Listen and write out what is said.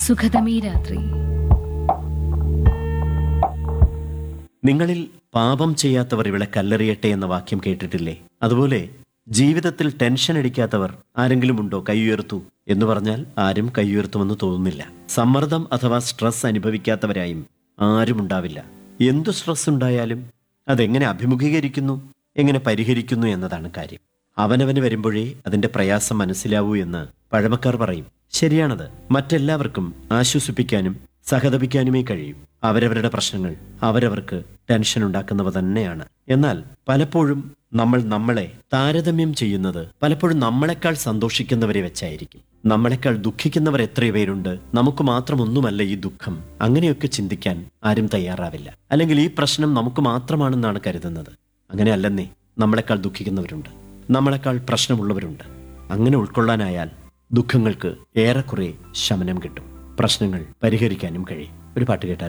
സുഖതമീ രാത്രി നിങ്ങളിൽ പാപം ചെയ്യാത്തവർ ഇവിടെ കല്ലെറിയട്ടെ എന്ന വാക്യം കേട്ടിട്ടില്ലേ അതുപോലെ ജീവിതത്തിൽ ടെൻഷൻ അടിക്കാത്തവർ ആരെങ്കിലും ഉണ്ടോ കൈ ഉയർത്തു എന്ന് പറഞ്ഞാൽ ആരും കൈ ഉയർത്തുമെന്ന് തോന്നുന്നില്ല സമ്മർദ്ദം അഥവാ സ്ട്രെസ് അനുഭവിക്കാത്തവരായും ആരും ഉണ്ടാവില്ല എന്തു സ്ട്രെസ് ഉണ്ടായാലും അതെങ്ങനെ അഭിമുഖീകരിക്കുന്നു എങ്ങനെ പരിഹരിക്കുന്നു എന്നതാണ് കാര്യം അവനവന് വരുമ്പോഴേ അതിന്റെ പ്രയാസം മനസ്സിലാവൂ എന്ന് പഴമക്കാർ പറയും ശരിയാണത് മറ്റെല്ലാവർക്കും ആശ്വസിപ്പിക്കാനും സഹതപിക്കാനുമേ കഴിയും അവരവരുടെ പ്രശ്നങ്ങൾ അവരവർക്ക് ടെൻഷൻ ഉണ്ടാക്കുന്നവ തന്നെയാണ് എന്നാൽ പലപ്പോഴും നമ്മൾ നമ്മളെ താരതമ്യം ചെയ്യുന്നത് പലപ്പോഴും നമ്മളെക്കാൾ സന്തോഷിക്കുന്നവരെ വെച്ചായിരിക്കും നമ്മളെക്കാൾ ദുഃഖിക്കുന്നവർ എത്ര പേരുണ്ട് നമുക്ക് മാത്രമൊന്നുമല്ല ഈ ദുഃഖം അങ്ങനെയൊക്കെ ചിന്തിക്കാൻ ആരും തയ്യാറാവില്ല അല്ലെങ്കിൽ ഈ പ്രശ്നം നമുക്ക് മാത്രമാണെന്നാണ് കരുതുന്നത് അങ്ങനെയല്ലെന്നേ നമ്മളെക്കാൾ ദുഃഖിക്കുന്നവരുണ്ട് നമ്മളെക്കാൾ പ്രശ്നമുള്ളവരുണ്ട് അങ്ങനെ ഉൾക്കൊള്ളാനായാൽ ദുഃഖങ്ങൾക്ക് ഏറെക്കുറെ ശമനം കിട്ടും പ്രശ്നങ്ങൾ പരിഹരിക്കാനും കഴിയും ഒരു പാട്ട് കേട്ടാൽ